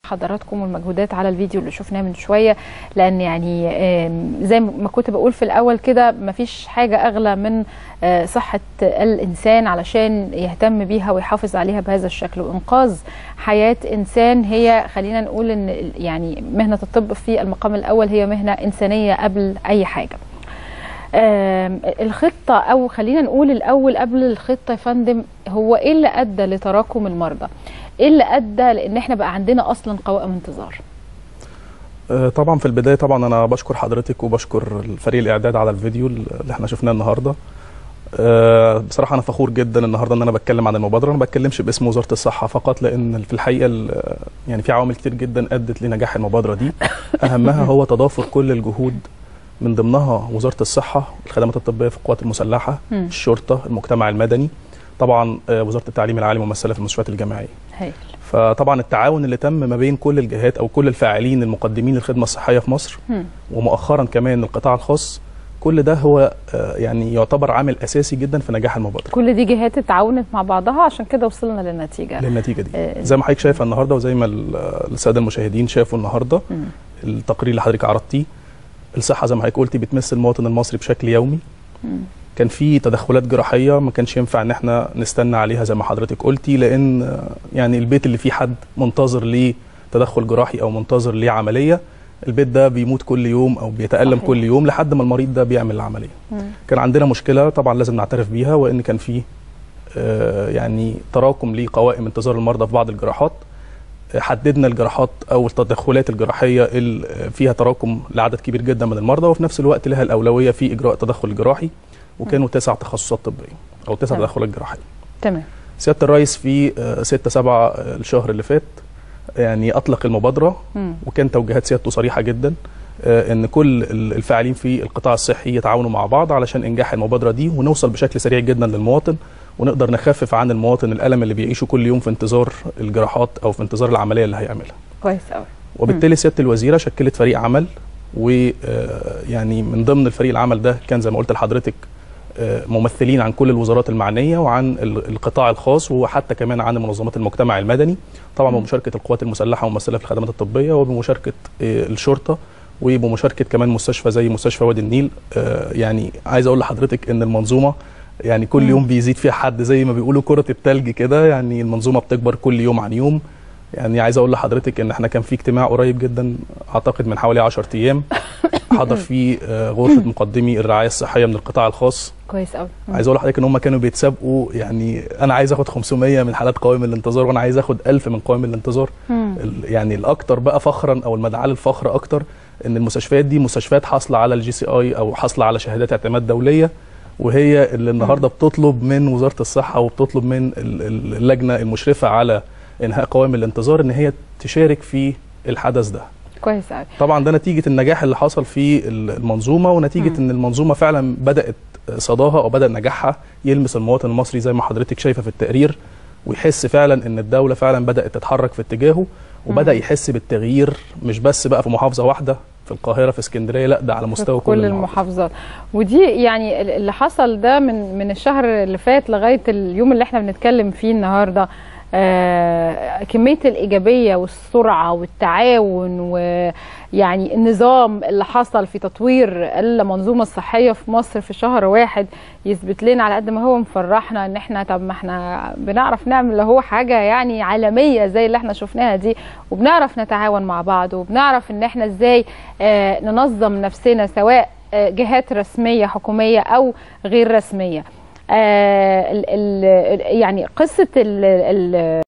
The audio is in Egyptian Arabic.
حضراتكم والمجهودات على الفيديو اللي شفناه من شويه لان يعني زي ما كنت بقول في الاول كده مفيش حاجه اغلى من صحه الانسان علشان يهتم بيها ويحافظ عليها بهذا الشكل وانقاذ حياه انسان هي خلينا نقول ان يعني مهنه الطب في المقام الاول هي مهنه انسانيه قبل اي حاجه. الخطه او خلينا نقول الاول قبل الخطه يا فندم هو ايه اللي ادى لتراكم المرضى؟ ايه اللي ادى لان احنا بقى عندنا اصلا قوائم انتظار طبعا في البدايه طبعا انا بشكر حضرتك وبشكر الفريق الاعداد على الفيديو اللي احنا شفناه النهارده بصراحه انا فخور جدا النهارده ان انا بتكلم عن المبادره ما بتكلمش باسم وزاره الصحه فقط لان في الحقيقه يعني في عوامل كتير جدا ادت لنجاح المبادره دي اهمها هو تضافر كل الجهود من ضمنها وزاره الصحه الخدمات الطبيه في القوات المسلحه م. الشرطه المجتمع المدني طبعا وزاره التعليم العالي ممثله في المستشفيات الجامعيه هي. فطبعا التعاون اللي تم ما بين كل الجهات او كل الفاعلين المقدمين للخدمه الصحيه في مصر م. ومؤخرا كمان القطاع الخاص كل ده هو يعني يعتبر عامل اساسي جدا في نجاح المبادره كل دي جهات اتعاونت مع بعضها عشان كده وصلنا للنتيجه للنتيجه دي آه زي ما حضرتك شايفه النهارده وزي ما الساده المشاهدين شافوا النهارده م. التقرير اللي حضرتك عرضتيه الصحه زي ما حضرتك قلتي بتمثل المواطن المصري بشكل يومي م. كان في تدخلات جراحيه ما كانش ينفع ان احنا نستنى عليها زي ما حضرتك قلتي لان يعني البيت اللي فيه حد منتظر ليه تدخل جراحي او منتظر ليه عمليه البيت ده بيموت كل يوم او بيتالم صحيح. كل يوم لحد ما المريض ده بيعمل العمليه مم. كان عندنا مشكله طبعا لازم نعترف بيها وان كان في آه يعني تراكم لقوائم انتظار المرضى في بعض الجراحات حددنا الجراحات او التدخلات الجراحيه اللي فيها تراكم لعدد كبير جدا من المرضى وفي نفس الوقت لها الاولويه في اجراء التدخل الجراحي وكانوا تسع تخصصات طبيه او تسع تمام. تدخلات جراحيه تمام سياده الرئيس في 6 7 الشهر اللي فات يعني اطلق المبادره مم. وكان توجيهات سيادته صريحه جدا ان كل الفاعلين في القطاع الصحي يتعاونوا مع بعض علشان انجاح المبادره دي ونوصل بشكل سريع جدا للمواطن ونقدر نخفف عن المواطن الالم اللي بيعيشه كل يوم في انتظار الجراحات او في انتظار العمليه اللي هيعملها. كويس قوي وبالتالي سياده الوزيره شكلت فريق عمل ويعني من ضمن الفريق العمل ده كان زي ما قلت لحضرتك ممثلين عن كل الوزارات المعنيه وعن القطاع الخاص وحتى كمان عن منظمات المجتمع المدني طبعا بمشاركه القوات المسلحه وممثله في الخدمات الطبيه وبمشاركه الشرطه وبمشاركه كمان مستشفى زي مستشفى وادي النيل يعني عايز اقول لحضرتك ان المنظومه يعني كل مم. يوم بيزيد فيها حد زي ما بيقولوا كره التلج كده يعني المنظومه بتكبر كل يوم عن يوم يعني عايز اقول لحضرتك ان احنا كان في اجتماع قريب جدا اعتقد من حوالي 10 ايام حضر فيه غرفه مقدمي الرعايه الصحيه من القطاع الخاص كويس قوي عايز اقول لحضرتك ان هم كانوا بيتسابقوا يعني انا عايز اخد 500 من حالات قوائم الانتظار وانا عايز اخد 1000 من قوائم الانتظار مم. يعني الاكثر بقى فخرا او المدعاه للفخر اكتر ان المستشفيات دي مستشفيات حاصله على الجي سي اي او حاصله على شهادات اعتماد دوليه وهي اللي النهارده بتطلب من وزاره الصحه وبتطلب من اللجنه المشرفه على انهاء قوائم الانتظار ان هي تشارك في الحدث ده كويس قوي طبعا ده نتيجه النجاح اللي حصل في المنظومه ونتيجه مم. ان المنظومه فعلا بدات صداها او بدا نجاحها يلمس المواطن المصري زي ما حضرتك شايفه في التقرير ويحس فعلا ان الدوله فعلا بدات تتحرك في اتجاهه وبدا مم. يحس بالتغيير مش بس بقى في محافظه واحده في القاهره في اسكندريه لا ده على مستوى في كل المحافظات ودي يعني اللي حصل ده من من الشهر اللي فات لغايه اليوم اللي احنا بنتكلم فيه النهارده آه كميه الايجابيه والسرعه والتعاون ويعني النظام اللي حصل في تطوير المنظومه الصحيه في مصر في شهر واحد يثبت لنا على قد ما هو مفرحنا ان احنا طب ما احنا بنعرف نعمل اللي هو حاجه يعني عالميه زي اللي احنا شفناها دي وبنعرف نتعاون مع بعض وبنعرف ان احنا ازاي آه ننظم نفسنا سواء آه جهات رسميه حكوميه او غير رسميه آه ال ال يعني قصه ال ال